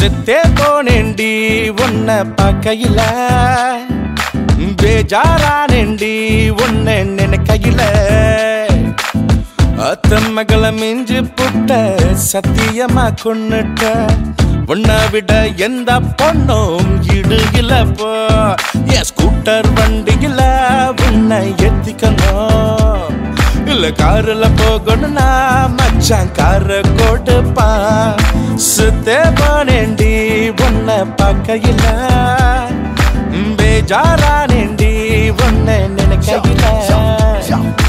செத்தே போனேண்டி உன்னை பார்க்கையில பேஜாரானேண்டி உன்னை நினைக்கையில அத்த மகள மிஞ்சி புட்ட சத்தியமா கொன்னுட்ட உன்னை விட எந்த பொண்ணும் இடுகில போ என் ஸ்கூட்டர் வண்டியில உன்னை ஏத்திக்கணும் இல்ல காருல போகணும்னா மச்சான் கார கொடுப்பா சுத்தே போனேண்டி உன்னை பார்க்கையில பேஜாரானேண்டி உன்னை நினைக்கையில